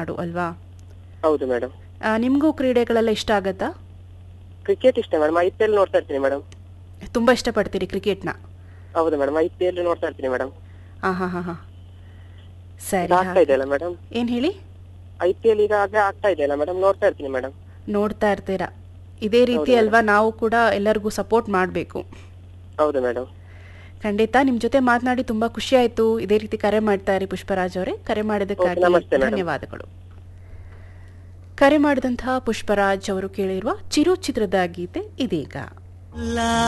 ನಾಡು ಅಲ್ವಾ ಹೌದು ಮೇಡಮ್ ಆ, ನಿಮ್ಗೂ ಕ್ರೀಡೆಗಳೆಲ್ಲ ಇಷ್ಟ ಆಗತ್ತಾ ಕ್ರಿಕೆಟ್ ಇಷ್ಟ ಮೇಡಮ್ ಐ ಪಿ ಎಲ್ ನೋಡ್ತಾ ಇರ್ತೀನಿ ಮೇಡಮ್ ತುಂಬಾ ಇಷ್ಟಪಡ್ತೀರಿ ಕ್ರಿಕೆಟ್ನ ಹೌದು ಮೇಡಮ್ ಐ ಪಿ ಎಲ್ ನೋಡ್ತಾ ಇರ್ತೀನಿ ಮೇಡಮ್ ಹಾ ಹಾ ಹಾ ಹಾ ಸರಿ ಈಗ ಆಗ್ತಾ ಇದೆಯಲ್ಲ ಮೇಡಮ್ ಏನ್ ಹೇಳಿ ಐ ಪಿ ಎಲ್ ಈಗ ಆಗ್ಲೇ ಆಗ್ತಾ ಇದೆಯಲ್ಲ ಮೇಡಮ್ ನೋಡ್ತಾ ಇರ್ತೀನಿ ಮೇಡಮ್ ನೋಡ್ತಾ ಇರ್ತೀರಾ ಇದೇ ರೀತಿ ಹೌದು ಅಲ್ವಾ ನಾವು ಕೂಡ ಎಲ್ಲರಿಗೂ ಸಪೋರ್ಟ್ ಮಾಡಬೇಕು ಹೌದು ಮೇಡಮ್ ಖಂಡಿತ ನಿಮ್ ಜೊತೆ ಮಾತನಾಡಿ ತುಂಬಾ ಖುಷಿ ಆಯ್ತು ಇದೇ ರೀತಿ ಕರೆ ಮಾಡ್ತಾ ಇರಿ ಪುಷ್ಪರಾಜ್ ಅವರೇ ಕರೆ ಮಾಡಿದ್ದಕ್ಕಾಗಿ Okay, ನಮಸ್ತೆ madam. ಧನ್ಯವಾದಗಳು ಕರೆ ಮಾಡಿದಂತಹ ಪುಷ್ಪರಾಜ್ ಅವರು ಕೇಳಿರುವ ಚಿರು ಚಿತ್ರದ ಗೀತೆ ಇದೀಗ